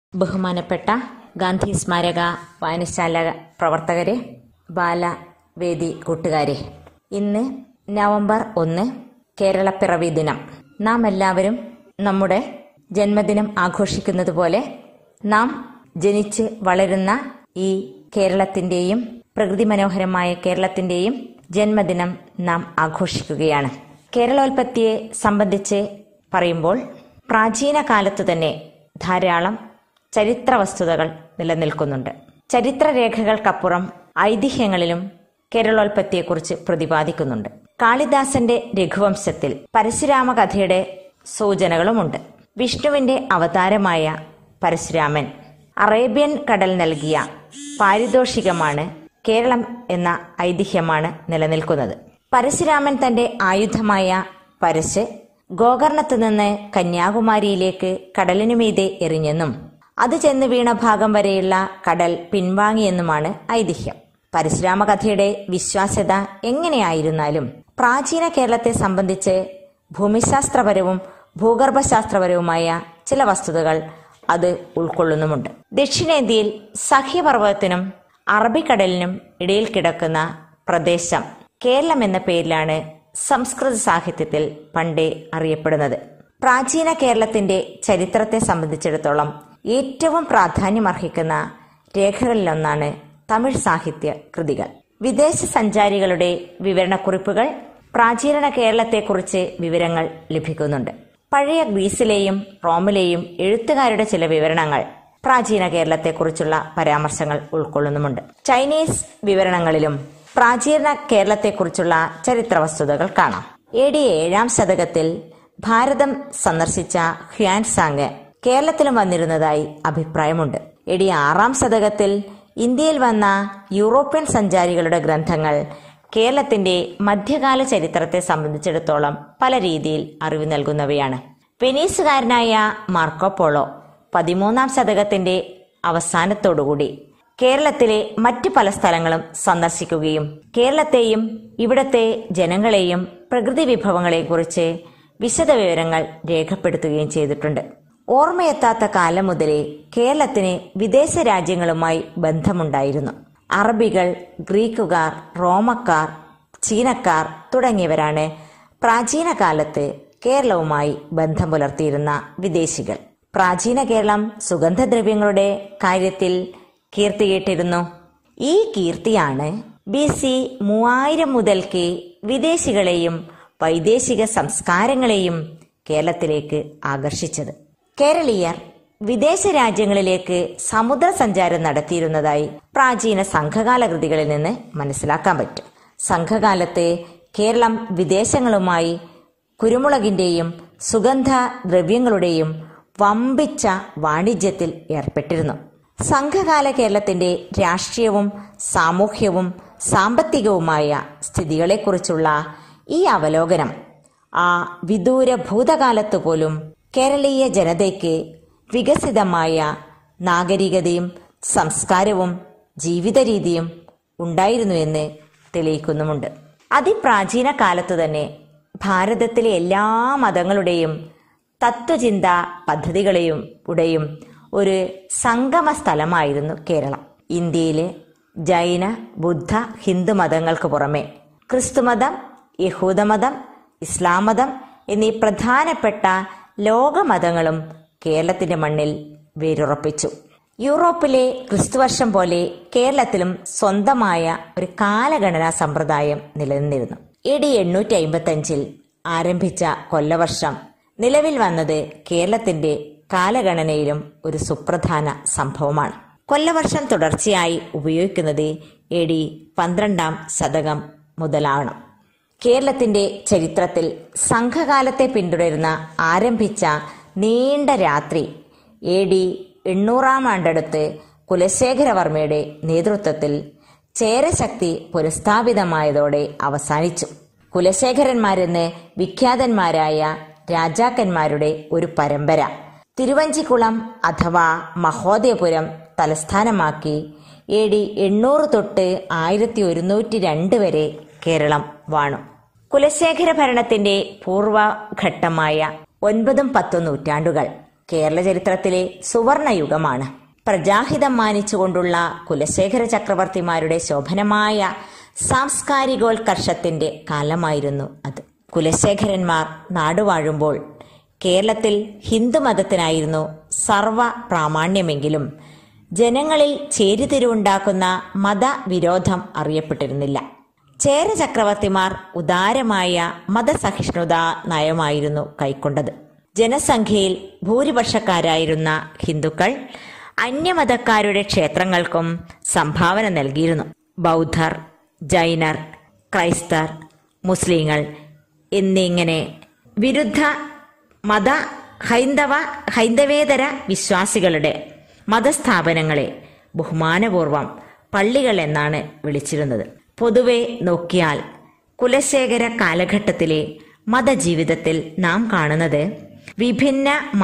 ബഹുമാനപ്പെട്ട ഗാന്ധി സ്മാരക വായനശാല പ്രവർത്തകരെ ബാലവേദി കൂട്ടുകാരെ ഇന്ന് നവംബർ ഒന്ന് കേരളപ്പിറവി ദിനം നാം എല്ലാവരും നമ്മുടെ ജന്മദിനം ആഘോഷിക്കുന്നത് പോലെ നാം ജനിച്ച് വളരുന്ന ഈ കേരളത്തിന്റെയും പ്രകൃതി മനോഹരമായ കേരളത്തിന്റെയും ജന്മദിനം നാം ആഘോഷിക്കുകയാണ് കേരളോൽപത്തിയെ സംബന്ധിച്ച് പറയുമ്പോൾ പ്രാചീന കാലത്തു തന്നെ ധാരാളം ചരിത്ര വസ്തുതകൾ നിലനിൽക്കുന്നുണ്ട് ചരിത്രരേഖകൾക്കപ്പുറം ഐതിഹ്യങ്ങളിലും കേരളോൽപത്തിയെക്കുറിച്ച് പ്രതിപാദിക്കുന്നുണ്ട് കാളിദാസന്റെ രഘുവംശത്തിൽ പരശുരാമ കഥയുടെ സൂചനകളുമുണ്ട് വിഷ്ണുവിന്റെ അവതാരമായ പരശുരാമൻ അറേബ്യൻ കടൽ നൽകിയ പാരിതോഷികമാണ് കേരളം എന്ന ഐതിഹ്യമാണ് നിലനിൽക്കുന്നത് പരശുരാമൻ തന്റെ ആയുധമായ പരശ് ഗോകർണത്തു നിന്ന് കന്യാകുമാരിയിലേക്ക് കടലിനുമീതെ എറിഞ്ഞെന്നും അത് ചെന്ന് വീണ ഭാഗം വരെയുള്ള കടൽ പിൻവാങ്ങിയെന്നുമാണ് ഐതിഹ്യം പരശുരാമ കഥയുടെ വിശ്വാസ്യത എങ്ങനെയായിരുന്നാലും പ്രാചീന കേരളത്തെ സംബന്ധിച്ച് ഭൂമിശാസ്ത്രപരവും ഭൂഗർഭശാസ്ത്രപരവുമായ ചില വസ്തുതകൾ അത് ഉൾക്കൊള്ളുന്നുമുണ്ട് ദക്ഷിണേന്ത്യയിൽ സഹ്യപർവ്വതത്തിനും അറബിക്കടലിനും ഇടയിൽ കിടക്കുന്ന പ്രദേശം കേരളം എന്ന പേരിലാണ് സംസ്കൃത സാഹിത്യത്തിൽ പണ്ടേ അറിയപ്പെടുന്നത് പ്രാചീന കേരളത്തിന്റെ ചരിത്രത്തെ സംബന്ധിച്ചിടത്തോളം ഏറ്റവും പ്രാധാന്യമർഹിക്കുന്ന രേഖകളിലൊന്നാണ് തമിഴ് സാഹിത്യ കൃതികൾ വിദേശ സഞ്ചാരികളുടെ വിവരണക്കുറിപ്പുകൾ പ്രാചീന കേരളത്തെക്കുറിച്ച് വിവരങ്ങൾ ലഭിക്കുന്നുണ്ട് പഴയ ഗ്രീസിലെയും റോമിലെയും എഴുത്തുകാരുടെ ചില വിവരണങ്ങൾ പ്രാചീന കേരളത്തെക്കുറിച്ചുള്ള പരാമർശങ്ങൾ ഉൾക്കൊള്ളുന്നുമുണ്ട് ചൈനീസ് വിവരണങ്ങളിലും പ്രാചീന കേരളത്തെക്കുറിച്ചുള്ള ചരിത്ര വസ്തുതകൾ കാണാം എ ഡി ഏഴാം ശതകത്തിൽ ഭാരതം സന്ദർശിച്ച ഹ്യാൻ സാങ് കേരളത്തിലും വന്നിരുന്നതായി അഭിപ്രായമുണ്ട് എ ഡി ആറാം ശതകത്തിൽ ഇന്ത്യയിൽ വന്ന യൂറോപ്യൻ സഞ്ചാരികളുടെ ഗ്രന്ഥങ്ങൾ കേരളത്തിന്റെ മധ്യകാല ചരിത്രത്തെ സംബന്ധിച്ചിടത്തോളം പല രീതിയിൽ അറിവ് നൽകുന്നവയാണ് വെനീസുകാരനായ മാർക്കോ പോളോ പതിമൂന്നാം ശതകത്തിന്റെ അവസാനത്തോടുകൂടി കേരളത്തിലെ മറ്റു പല സ്ഥലങ്ങളും സന്ദർശിക്കുകയും കേരളത്തെയും ഇവിടത്തെ ജനങ്ങളെയും പ്രകൃതി വിഭവങ്ങളെയും കുറിച്ച് വിശദവിവരങ്ങൾ രേഖപ്പെടുത്തുകയും ചെയ്തിട്ടുണ്ട് ഓർമ്മയെത്താത്ത കാലം മുതലേ കേരളത്തിന് വിദേശ രാജ്യങ്ങളുമായി ബന്ധമുണ്ടായിരുന്നു അറബികൾ ഗ്രീക്കുകാർ റോമക്കാർ ചീനക്കാർ തുടങ്ങിയവരാണ് പ്രാചീന കാലത്ത് കേരളവുമായി ബന്ധം പുലർത്തിയിരുന്ന വിദേശികൾ പ്രാചീന കേരളം സുഗന്ധദ്രവ്യങ്ങളുടെ കാര്യത്തിൽ കീർത്തി കേട്ടിരുന്നു ഈ കീർത്തിയാണ് ബി സി മൂവായിരം മുതൽക്ക് വിദേശികളെയും വൈദേശിക സംസ്കാരങ്ങളെയും കേരളത്തിലേക്ക് ആകർഷിച്ചത് കേരളീയർ വിദേശ രാജ്യങ്ങളിലേക്ക് സമുദ്ര സഞ്ചാരം നടത്തിയിരുന്നതായി പ്രാചീന സംഘകാല കൃതികളിൽ നിന്ന് മനസ്സിലാക്കാൻ പറ്റും സംഘകാലത്തെ കേരളം വിദേശങ്ങളുമായി കുരുമുളകിന്റെയും സുഗന്ധ ദ്രവ്യങ്ങളുടെയും വമ്പിച്ച വാണിജ്യത്തിൽ ഏർപ്പെട്ടിരുന്നു സംഘകാല കേരളത്തിന്റെ രാഷ്ട്രീയവും സാമൂഹ്യവും സാമ്പത്തികവുമായ സ്ഥിതികളെക്കുറിച്ചുള്ള ഈ അവലോകനം ആ വിദൂര ഭൂതകാലത്ത് പോലും കേരളീയ ജനതയ്ക്ക് വികസിതമായ നാഗരികതയും സംസ്കാരവും ജീവിത രീതിയും ഉണ്ടായിരുന്നുവെന്ന് തെളിയിക്കുന്നുമുണ്ട് അതിപ്രാചീന കാലത്തു തന്നെ ഭാരതത്തിലെ എല്ലാ മതങ്ങളുടെയും തത്വചിന്ത പദ്ധതികളെയും ഉടെയും ഒരു സംഗമ സ്ഥലമായിരുന്നു കേരളം ഇന്ത്യയിലെ ജൈന ബുദ്ധ ഹിന്ദു മതങ്ങൾക്ക് പുറമെ ക്രിസ്തുമതം യഹൂദമതം ഇസ്ലാം മതം എന്നീ പ്രധാനപ്പെട്ട ലോകമതങ്ങളും കേരളത്തിന്റെ മണ്ണിൽ വേരുറപ്പിച്ചു യൂറോപ്പിലെ ക്രിസ്തുവർഷം പോലെ കേരളത്തിലും സ്വന്തമായ ഒരു കാലഗണനാ സമ്പ്രദായം നിലനിന്നിരുന്നു എ ഡി എണ്ണൂറ്റി അമ്പത്തി അഞ്ചിൽ ആരംഭിച്ച കൊല്ലവർഷം നിലവിൽ വന്നത് കേരളത്തിന്റെ കാലഗണനയിലും ഒരു സുപ്രധാന സംഭവമാണ് കൊല്ലവർഷം തുടർച്ചയായി ഉപയോഗിക്കുന്നത് എ ഡി പന്ത്രണ്ടാം ശതകം മുതലാണ് കേരളത്തിന്റെ ചരിത്രത്തിൽ സംഘകാലത്തെ പിന്തുടരുന്ന ആരംഭിച്ച നീണ്ട രാത്രി എ ഡി എണ്ണൂറാം ആണ്ടടുത്ത് കുലശേഖരവർമ്മയുടെ നേതൃത്വത്തിൽ ചേരശക്തി പുനഃസ്ഥാപിതമായതോടെ അവസാനിച്ചു കുലശേഖരന്മാരെന്ന് വിഖ്യാതന്മാരായ രാജാക്കന്മാരുടെ ഒരു പരമ്പര തിരുവഞ്ചിക്കുളം അഥവാ മഹോദയപുരം തലസ്ഥാനമാക്കി എ ഡി എണ്ണൂറ് തൊട്ട് ആയിരത്തി ഒരുന്നൂറ്റി രണ്ട് വരെ കേരളം വാണു കുലശേഖര ഭരണത്തിന്റെ പൂർവഘട്ടമായ ഒൻപതും പത്തും നൂറ്റാണ്ടുകൾ കേരള ചരിത്രത്തിലെ സുവർണയുഗമാണ് പ്രജാഹിതം മാനിച്ചുകൊണ്ടുള്ള കുലശേഖര ചക്രവർത്തിമാരുടെ ശോഭനമായ സാംസ്കാരികോത്കർഷത്തിന്റെ കാലമായിരുന്നു അത് കുലശേഖരന്മാർ നാടുവാഴുമ്പോൾ കേരളത്തിൽ ഹിന്ദുമതത്തിനായിരുന്നു സർവ പ്രാമാണ്യമെങ്കിലും ജനങ്ങളിൽ ചേരിതിരിവുണ്ടാക്കുന്ന മതവിരോധം അറിയപ്പെട്ടിരുന്നില്ല ചേര ചക്രവർത്തിമാർ ഉദാരമായ മതസഹിഷ്ണുത നയമായിരുന്നു കൈക്കൊണ്ടത് ജനസംഖ്യയിൽ ഭൂരിപക്ഷക്കാരായിരുന്ന ഹിന്ദുക്കൾ അന്യമതക്കാരുടെ ക്ഷേത്രങ്ങൾക്കും സംഭാവന നൽകിയിരുന്നു ബൗദ്ധർ ജൈനർ ക്രൈസ്തർ മുസ്ലിങ്ങൾ എന്നിങ്ങനെ വിരുദ്ധ മത ഹൈന്ദവ ഹൈന്ദവേതര വിശ്വാസികളുടെ മതസ്ഥാപനങ്ങളെ ബഹുമാനപൂർവം പള്ളികൾ എന്നാണ് വിളിച്ചിരുന്നത് പൊതുവെ നോക്കിയാൽ കുലശേഖര കാലഘട്ടത്തിലെ മതജീവിതത്തിൽ നാം കാണുന്നത് വിഭിന്ന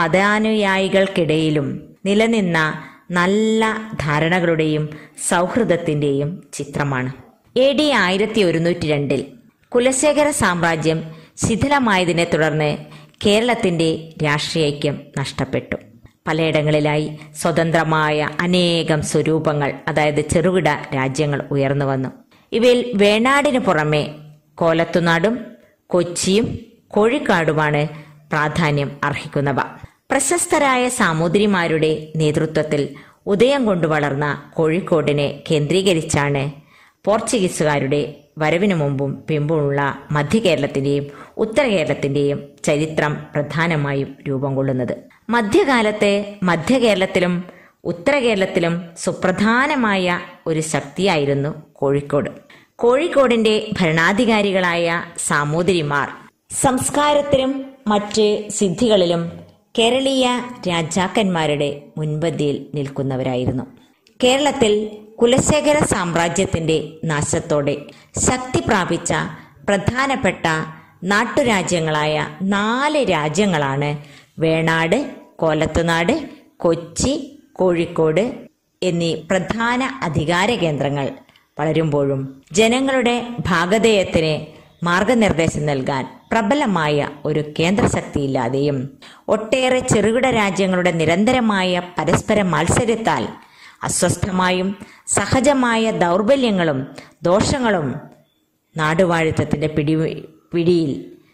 മതാനുയായികൾക്കിടയിലും നിലനിന്ന നല്ല ധാരണകളുടെയും സൗഹൃദത്തിന്റെയും ചിത്രമാണ് എ ഡി ആയിരത്തി ഒരുന്നൂറ്റി രണ്ടിൽ കുലശേഖര സാമ്രാജ്യം ശിഥിലമായതിനെ തുടർന്ന് കേരളത്തിന്റെ രാഷ്ട്രീയൈക്യം നഷ്ടപ്പെട്ടു പലയിടങ്ങളിലായി സ്വതന്ത്രമായ അനേകം സ്വരൂപങ്ങൾ അതായത് ചെറുകിട രാജ്യങ്ങൾ ഉയർന്നു വന്നു ഇവയിൽ വേണാടിനു പുറമെ കോലത്തുനാടും കൊച്ചിയും കോഴിക്കാടുമാണ് പ്രാധാന്യം അർഹിക്കുന്നവ പ്രശസ്തരായ സാമൂതിരിമാരുടെ നേതൃത്വത്തിൽ ഉദയം കൊണ്ടു വളർന്ന കോഴിക്കോടിനെ കേന്ദ്രീകരിച്ചാണ് പോർച്ചുഗീസുകാരുടെ വരവിനു മുമ്പും പിമ്പുമുള്ള മധ്യ കേരളത്തിന്റെയും ഉത്തര കേരളത്തിന്റെയും ചരിത്രം പ്രധാനമായും രൂപം കൊള്ളുന്നത് മധ്യകാലത്തെ മധ്യ കേരളത്തിലും ഉത്തര കേരളത്തിലും സുപ്രധാനമായ ഒരു ശക്തിയായിരുന്നു കോഴിക്കോട് കോഴിക്കോടിന്റെ ഭരണാധികാരികളായ സാമൂതിരിമാർ സംസ്കാരത്തിലും മറ്റ് സിദ്ധികളിലും കേരളീയ രാജാക്കന്മാരുടെ മുൻപന്തിയിൽ നിൽക്കുന്നവരായിരുന്നു കേരളത്തിൽ കുലശേഖര സാമ്രാജ്യത്തിന്റെ നാശത്തോടെ ശക്തി പ്രാപിച്ച പ്രധാനപ്പെട്ട നാട്ടുരാജ്യങ്ങളായ നാല് രാജ്യങ്ങളാണ് വേണാട് കോലത്തുനാട് കൊച്ചി കോഴിക്കോട് എന്നീ പ്രധാന അധികാര കേന്ദ്രങ്ങൾ വളരുമ്പോഴും ജനങ്ങളുടെ ഭാഗധേയത്തിന് മാർഗനിർദ്ദേശം നൽകാൻ പ്രബലമായ ഒരു കേന്ദ്രശക്തിയില്ലാതെയും ഒട്ടേറെ ചെറുകിട രാജ്യങ്ങളുടെ നിരന്തരമായ പരസ്പര മത്സരത്താൽ അസ്വസ്ഥമായും സഹജമായ ദൗർബല്യങ്ങളും ദോഷങ്ങളും നാടുവാഴിത്തത്തിന്റെ പിടി പിടിയിൽ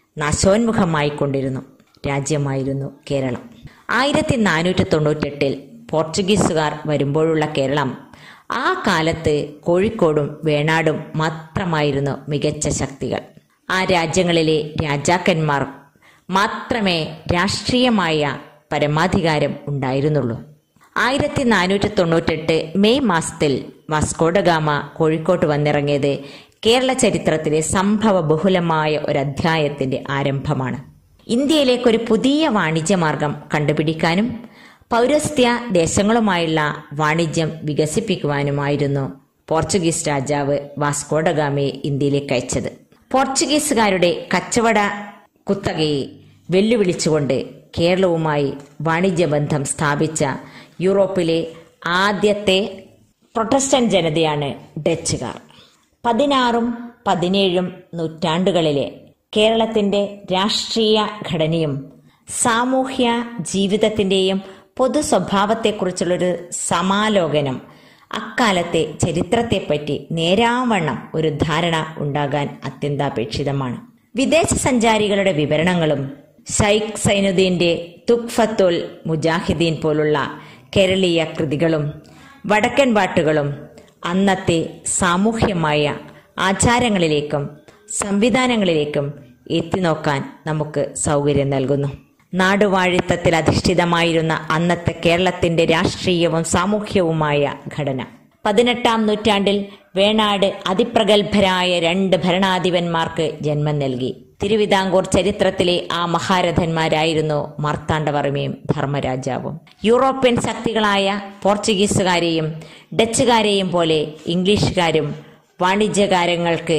നാശോന്മുഖമായിക്കൊണ്ടിരുന്നു രാജ്യമായിരുന്നു കേരളം ആയിരത്തി നാനൂറ്റി തൊണ്ണൂറ്റെട്ടിൽ പോർച്ചുഗീസുകാർ വരുമ്പോഴുള്ള കേരളം ആ കാലത്ത് കോഴിക്കോടും വേണാടും മാത്രമായിരുന്നു മികച്ച ശക്തികൾ ആ രാജ്യങ്ങളിലെ രാജാക്കന്മാർ മാത്രമേ രാഷ്ട്രീയമായ പരമാധികാരം ഉണ്ടായിരുന്നുള്ളൂ ആയിരത്തി നാനൂറ്റി തൊണ്ണൂറ്റെട്ട് മെയ് മാസത്തിൽ വാസ്കോഡഗാമ കോഴിക്കോട്ട് വന്നിറങ്ങിയത് കേരള ചരിത്രത്തിലെ സംഭവ ബഹുലമായ ഒരു അധ്യായത്തിന്റെ ആരംഭമാണ് ഇന്ത്യയിലേക്ക് ഒരു പുതിയ വാണിജ്യമാർഗം കണ്ടുപിടിക്കാനും പൗരസ്ത്യ ദേശങ്ങളുമായുള്ള വാണിജ്യം വികസിപ്പിക്കുവാനുമായിരുന്നു പോർച്ചുഗീസ് രാജാവ് വാസ്കോഡഗാമയെ ഇന്ത്യയിലേക്ക് അയച്ചത് പോർച്ചുഗീസുകാരുടെ കച്ചവട കുത്തകയെ വെല്ലുവിളിച്ചുകൊണ്ട് കേരളവുമായി വാണിജ്യബന്ധം സ്ഥാപിച്ച യൂറോപ്പിലെ ആദ്യത്തെ പ്രൊട്ടസ്റ്റന്റ് ജനതയാണ് ഡച്ചുകാർ പതിനാറും പതിനേഴും നൂറ്റാണ്ടുകളിലെ കേരളത്തിന്റെ രാഷ്ട്രീയ ഘടനയും സാമൂഹ്യ ജീവിതത്തിന്റെയും പൊതു സ്വഭാവത്തെക്കുറിച്ചുള്ളൊരു സമാലോകനം അക്കാലത്തെ ചരിത്രത്തെപ്പറ്റി നേരാവണ്ണം ഒരു ധാരണ ഉണ്ടാകാൻ അത്യന്താപേക്ഷിതമാണ് വിദേശ സഞ്ചാരികളുടെ വിവരണങ്ങളും ഷൈഖ് സൈനുദ്ദീന്റെ തുക്ഫത്തുൽ മുജാഹിദീൻ പോലുള്ള കേരളീയ കൃതികളും വടക്കൻ പാട്ടുകളും അന്നത്തെ സാമൂഹ്യമായ ആചാരങ്ങളിലേക്കും സംവിധാനങ്ങളിലേക്കും എത്തിനോക്കാൻ നമുക്ക് സൗകര്യം നൽകുന്നു നാടുവാഴിത്തത്തിൽ അധിഷ്ഠിതമായിരുന്ന അന്നത്തെ കേരളത്തിന്റെ രാഷ്ട്രീയവും സാമൂഹ്യവുമായ ഘടന പതിനെട്ടാം നൂറ്റാണ്ടിൽ വേണാട് അതിപ്രഗത്ഭരായ രണ്ട് ഭരണാധിപന്മാർക്ക് ജന്മം നൽകി തിരുവിതാംകൂർ ചരിത്രത്തിലെ ആ മഹാരഥന്മാരായിരുന്നു മാർത്താണ്ഡവർമ്മയും ധർമ്മരാജാവും യൂറോപ്യൻ ശക്തികളായ പോർച്ചുഗീസുകാരെയും ഡച്ചുകാരെയും പോലെ ഇംഗ്ലീഷുകാരും വാണിജ്യകാര്യങ്ങൾക്ക്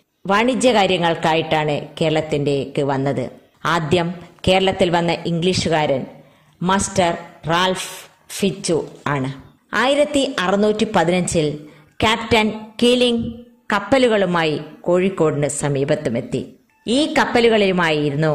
വാണിജ്യകാര്യങ്ങൾക്കായിട്ടാണ് കേരളത്തിൻ്റെക്ക് വന്നത് ആദ്യം കേരളത്തിൽ വന്ന ഇംഗ്ലീഷുകാരൻ മാസ്റ്റർ റാൽഫ് ഫിച്ചു ആണ് ആയിരത്തി അറുന്നൂറ്റി പതിനഞ്ചിൽ ക്യാപ്റ്റൻ കീലിംഗ് കപ്പലുകളുമായി കോഴിക്കോടിന് സമീപത്തുമെത്തി ഈ കപ്പലുകളിലുമായിരുന്നു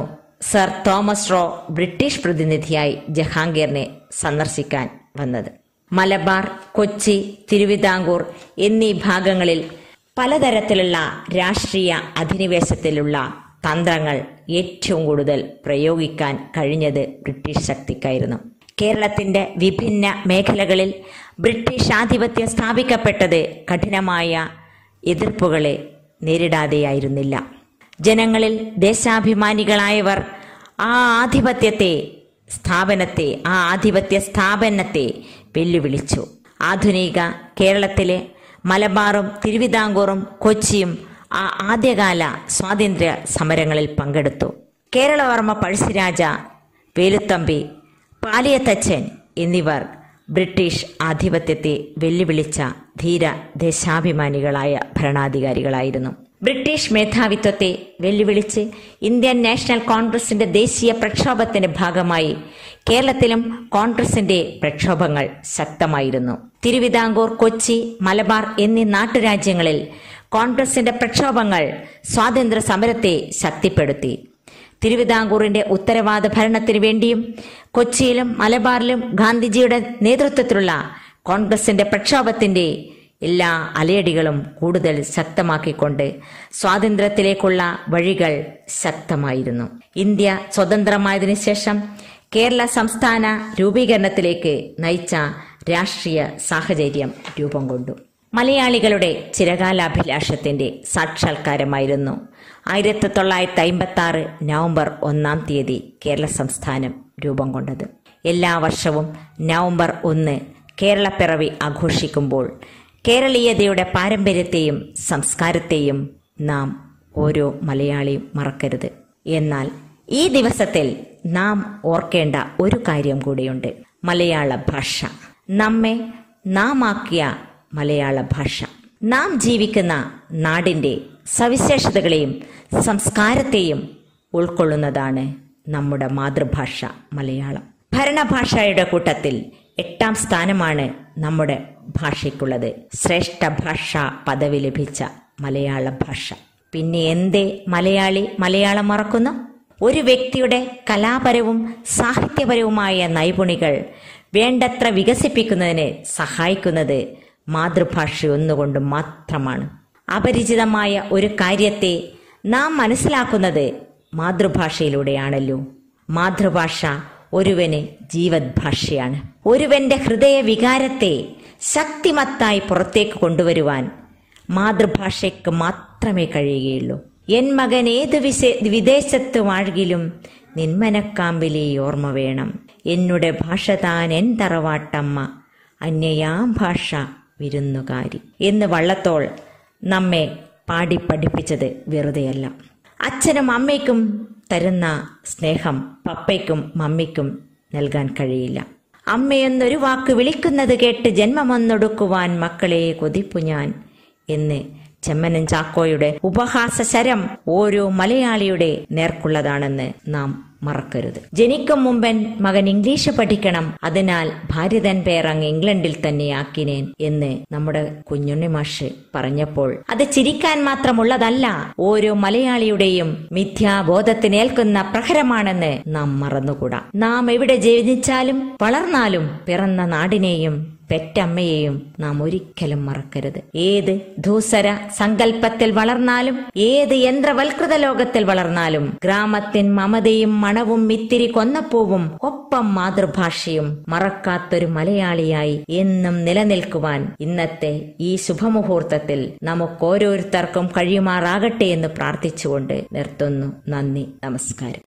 സർ തോമസ് റോ ബ്രിട്ടീഷ് പ്രതിനിധിയായി ജഹാംഗീറിനെ സന്ദർശിക്കാൻ വന്നത് മലബാർ കൊച്ചി തിരുവിതാംകൂർ എന്നീ ഭാഗങ്ങളിൽ പലതരത്തിലുള്ള രാഷ്ട്രീയ അധിനിവേശത്തിലുള്ള തന്ത്രങ്ങൾ ഏറ്റവും കൂടുതൽ പ്രയോഗിക്കാൻ കഴിഞ്ഞത് ബ്രിട്ടീഷ് ശക്തിക്കായിരുന്നു കേരളത്തിന്റെ വിഭിന്ന മേഖലകളിൽ ബ്രിട്ടീഷ് ആധിപത്യം സ്ഥാപിക്കപ്പെട്ടത് കഠിനമായ എതിർപ്പുകളെ നേരിടാതെയായിരുന്നില്ല ജനങ്ങളിൽ ദേശാഭിമാനികളായവർ ആ ആധിപത്യത്തെ സ്ഥാപനത്തെ ആ ആധിപത്യ സ്ഥാപനത്തെ വെല്ലുവിളിച്ചു ആധുനിക കേരളത്തിലെ മലബാറും തിരുവിതാംകൂറും കൊച്ചിയും ആ ആദ്യകാല സ്വാതന്ത്ര്യ സമരങ്ങളിൽ പങ്കെടുത്തു കേരളവർമ്മ പഴശ്ശിരാജ വേലുത്തമ്പി പാലിയത്തച്ഛൻ എന്നിവർ ബ്രിട്ടീഷ് ആധിപത്യത്തെ വെല്ലുവിളിച്ച ധീര ദേശാഭിമാനികളായ ഭരണാധികാരികളായിരുന്നു ബ്രിട്ടീഷ് മേധാവിത്വത്തെ വെല്ലുവിളിച്ച് ഇന്ത്യൻ നാഷണൽ കോൺഗ്രസിന്റെ ദേശീയ പ്രക്ഷോഭത്തിന്റെ ഭാഗമായി കേരളത്തിലും കോൺഗ്രസിന്റെ പ്രക്ഷോഭങ്ങൾ ശക്തമായിരുന്നു തിരുവിതാംകൂർ കൊച്ചി മലബാർ എന്നീ നാട്ടുരാജ്യങ്ങളിൽ കോൺഗ്രസിന്റെ പ്രക്ഷോഭങ്ങൾ സ്വാതന്ത്ര്യ സമരത്തെ ശക്തിപ്പെടുത്തി തിരുവിതാംകൂറിന്റെ ഉത്തരവാദ ഭരണത്തിനു വേണ്ടിയും കൊച്ചിയിലും മലബാറിലും ഗാന്ധിജിയുടെ നേതൃത്വത്തിലുള്ള കോൺഗ്രസിന്റെ പ്രക്ഷോഭത്തിന്റെ എല്ലാ അലയടികളും കൂടുതൽ ശക്തമാക്കിക്കൊണ്ട് സ്വാതന്ത്ര്യത്തിലേക്കുള്ള വഴികൾ ശക്തമായിരുന്നു ഇന്ത്യ സ്വതന്ത്രമായതിനു ശേഷം കേരള സംസ്ഥാന രൂപീകരണത്തിലേക്ക് നയിച്ച രാഷ്ട്രീയ സാഹചര്യം രൂപം കൊണ്ടു മലയാളികളുടെ ചിരകാലാഭിലാഷത്തിന്റെ സാക്ഷാത്കാരമായിരുന്നു ആയിരത്തി തൊള്ളായിരത്തി അമ്പത്തി ആറ് നവംബർ ഒന്നാം തീയതി കേരള സംസ്ഥാനം രൂപം കൊണ്ടത് എല്ലാ വർഷവും നവംബർ ഒന്ന് കേരളപ്പിറവി ആഘോഷിക്കുമ്പോൾ കേരളീയതയുടെ പാരമ്പര്യത്തെയും സംസ്കാരത്തെയും നാം ഓരോ മലയാളിയും മറക്കരുത് എന്നാൽ ഈ ദിവസത്തിൽ നാം ഓർക്കേണ്ട ഒരു കാര്യം കൂടിയുണ്ട് മലയാള ഭാഷ നമ്മെ നാം ആക്കിയ മലയാള ഭാഷ നാം ജീവിക്കുന്ന നാടിന്റെ സവിശേഷതകളെയും സംസ്കാരത്തെയും ഉൾക്കൊള്ളുന്നതാണ് നമ്മുടെ മാതൃഭാഷ മലയാളം ഭരണഭാഷയുടെ കൂട്ടത്തിൽ എട്ടാം സ്ഥാനമാണ് നമ്മുടെ ഭാഷയ്ക്കുള്ളത് ശ്രേഷ്ഠ ഭാഷ പദവി ലഭിച്ച മലയാള ഭാഷ പിന്നെ എന്തേ മലയാളി മലയാളം മറക്കുന്നു ഒരു വ്യക്തിയുടെ കലാപരവും സാഹിത്യപരവുമായ നൈപുണികൾ വേണ്ടത്ര വികസിപ്പിക്കുന്നതിന് സഹായിക്കുന്നത് മാതൃഭാഷ ഒന്നുകൊണ്ട് മാത്രമാണ് അപരിചിതമായ ഒരു കാര്യത്തെ നാം മനസ്സിലാക്കുന്നത് മാതൃഭാഷയിലൂടെയാണല്ലോ മാതൃഭാഷ ഒരുവന് ജീവദ്ഭാഷയാണ് ഒരുവന്റെ ഹൃദയ വികാരത്തെ ശക്തിമത്തായി പുറത്തേക്ക് കൊണ്ടുവരുവാൻ മാതൃഭാഷയ്ക്ക് മാത്രമേ കഴിയുകയുള്ളൂ എൻ മകൻ ഏതു വിശേ വിദേശത്ത് വാഴുകിലും നിന്മനക്കാമ്പിലെ ഓർമ്മ വേണം എന്നുടെ ഭാഷ താൻ എൻ തറവാട്ടമ്മ അന്യയാം ഭാഷ വിരുന്നുകാരി എന്ന് വള്ളത്തോൾ നമ്മെ പാടി പഠിപ്പിച്ചത് വെറുതെയല്ല അച്ഛനും അമ്മയ്ക്കും തരുന്ന സ്നേഹം പപ്പയ്ക്കും മമ്മിക്കും നൽകാൻ കഴിയില്ല അമ്മയെന്നൊരു വാക്ക് വിളിക്കുന്നത് കേട്ട് ജന്മമൊന്നൊടുക്കുവാൻ മക്കളെ കൊതിപ്പു ഞാൻ എന്ന് ചെമ്മനൻ ചാക്കോയുടെ ഉപഹാസ ശരം ഓരോ മലയാളിയുടെ നേർക്കുള്ളതാണെന്ന് നാം മറക്കരുത് ജനിക്കും മുമ്പൻ മകൻ ഇംഗ്ലീഷ് പഠിക്കണം അതിനാൽ ഭാര്യ തൻ പേർ അങ്ങ് ഇംഗ്ലണ്ടിൽ തന്നെ ആക്കിനേൻ എന്ന് നമ്മുടെ കുഞ്ഞുണ്ണി മാഷ് പറഞ്ഞപ്പോൾ അത് ചിരിക്കാൻ മാത്രമുള്ളതല്ല ഓരോ മലയാളിയുടെയും മിഥ്യാബോധത്തിനേൽക്കുന്ന പ്രഹരമാണെന്ന് നാം മറന്നുകൂടാ നാം എവിടെ ജനിച്ചാലും വളർന്നാലും പിറന്ന നാടിനെയും പെറ്റമ്മയെയും നാം ഒരിക്കലും മറക്കരുത് ഏത് ധൂസര സങ്കല്പത്തിൽ വളർന്നാലും ഏത് യന്ത്രവൽകൃത ലോകത്തിൽ വളർന്നാലും ഗ്രാമത്തിൻ മമതയും മണവും ഇത്തിരി കൊന്നപ്പൂവും ഒപ്പം മാതൃഭാഷയും മറക്കാത്തൊരു മലയാളിയായി എന്നും നിലനിൽക്കുവാൻ ഇന്നത്തെ ഈ ശുഭമുഹൂർത്തത്തിൽ നമുക്ക് ഓരോരുത്തർക്കും കഴിയുമാറാകട്ടെ എന്ന് പ്രാർത്ഥിച്ചുകൊണ്ട് നിർത്തുന്നു നന്ദി നമസ്കാരം